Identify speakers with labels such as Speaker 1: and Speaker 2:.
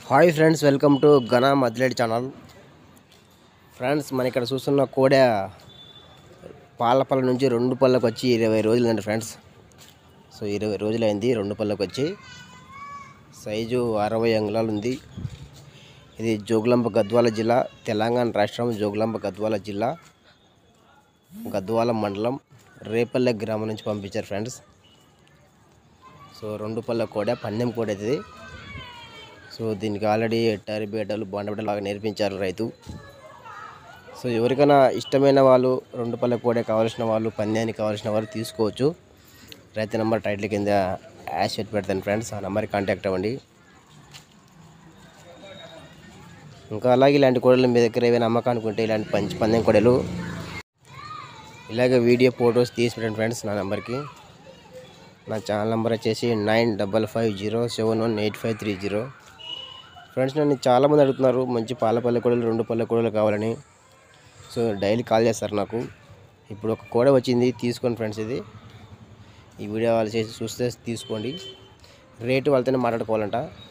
Speaker 1: hi friends welcome to ఘన మద్లేడ్ channel friends మన ఇక్కడ చూస్తున్న కోడె పాల పళ్ళ నుంచి రెండు పళ్ళకి వచ్చి ఇరవై రోజులండి ఫ్రెండ్స్ సో ఇరవై రోజులైంది రెండు పళ్ళకి వచ్చి సైజు అరవై అంగుళాలు ఉంది ఇది జోగులాంబ గద్వాల జిల్లా తెలంగాణ రాష్ట్రం జోగులాంబ గద్వాల జిల్లా గద్వాల మండలం రేపల్లె గ్రామం నుంచి పంపించారు ఫ్రెండ్స్ సో రెండు పళ్ళ కోడ పందెం కోడ ఇది సో దీనికి ఆల్రెడీ ఎట్టారి బేటలు బండబిడ్డలు లాగా నేర్పించారు రైతు సో ఎవరికైనా ఇష్టమైన వాళ్ళు రెండు పళ్ళ కోడే కావాల్సిన వాళ్ళు పందానికి కావాల్సిన వాళ్ళు తీసుకోవచ్చు రైతు నెంబర్ టైటిల్ కింద యాష్ పెట్టి పెడతాను ఫ్రెండ్స్ ఆ నెంబర్కి కాంటాక్ట్ అవ్వండి ఇంకా అలాగే ఇలాంటి కోడలు మీ దగ్గర ఏమైనా అమ్మకానికి ఉంటే ఇలాంటి పంచి పందెం కోడలు ఇలాగే వీడియో ఫొటోస్ తీసి పెట్టండి ఫ్రెండ్స్ నా నెంబర్కి నా ఛానల్ నెంబర్ వచ్చేసి nine double five zero seven one eight five three zero friends నన్ను చాలామంది అడుగుతున్నారు మంచి పాల పల్లె కూడలు రెండు పల్లె కూడలు కావాలని సో డైలీ కాల్ చేస్తారు నాకు ఇప్పుడు ఒక కోడ వచ్చింది తీసుకోండి ఫ్రెండ్స్ ఇది ఈ వీడియో వాళ్ళు చేసి చూస్తే తీసుకోండి రేటు వాళ్ళతోనే మాట్లాడుకోవాలంట